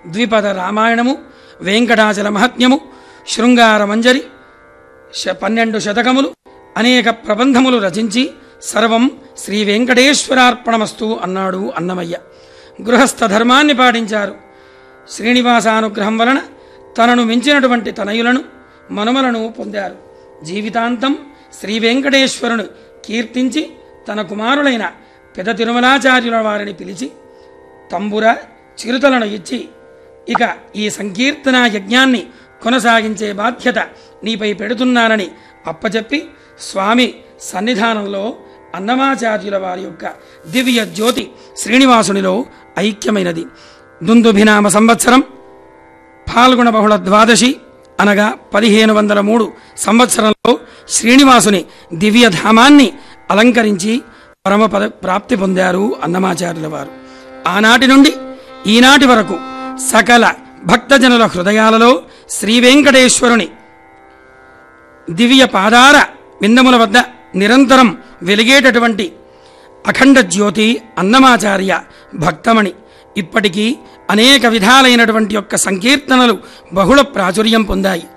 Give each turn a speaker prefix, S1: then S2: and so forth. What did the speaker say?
S1: ద్విపద రామాయణము వెంకటాచల మహత్యము శృంగార మంజరి శ- పన్నెండు శతకములు అనేక ప్రబంధములు రచించి సర్వం శ్రీ వెంకటేశ్వరార్పణమస్తు అన్నాడు అన్నమయ్య గృహస్థ ధర్మాన్ని పాటించారు శ్రీనివాసానుగ్రహం వలన తనను మించినటువంటి తనయులను మనుమలను పొందారు జీవితాంతం శ్రీ వెంకటేశ్వరుని కీర్తించి తన కుమారులైన పెద తిరుమలాచార్యుల వారిని పిలిచి తంబుర చిరుతలను ఇచ్చి ఇక ఈ సంకీర్తన యజ్ఞాన్ని కొనసాగించే బాధ్యత నీపై పెడుతున్నానని అప్పచెప్పి స్వామి సన్నిధానంలో అన్నమాచార్యుల వారి యొక్క దివ్య జ్యోతి శ్రీనివాసునిలో ఐక్యమైనది దుందుభినామ సంవత్సరం పాల్గొన బహుళ ద్వాదశి అనగా పదిహేను వందల మూడు సంవత్సరంలో శ్రీనివాసుని దివ్యధామాన్ని అలంకరించి పరమపద ప్రాప్తి పొందారు అన్నమాచార్యుల వారు ఆనాటి నుండి ఈనాటి వరకు సకల భక్తజనుల హృదయాలలో శ్రీ వెంకటేశ్వరుని దివ్య పాదార విందముల వద్ద నిరంతరం వెలిగేటటువంటి అఖండ జ్యోతి అన్నమాచార్య భక్తమణి ఇప్పటికీ అనేక విధాలైనటువంటి యొక్క సంకీర్తనలు బహుళ ప్రాచుర్యం పొందాయి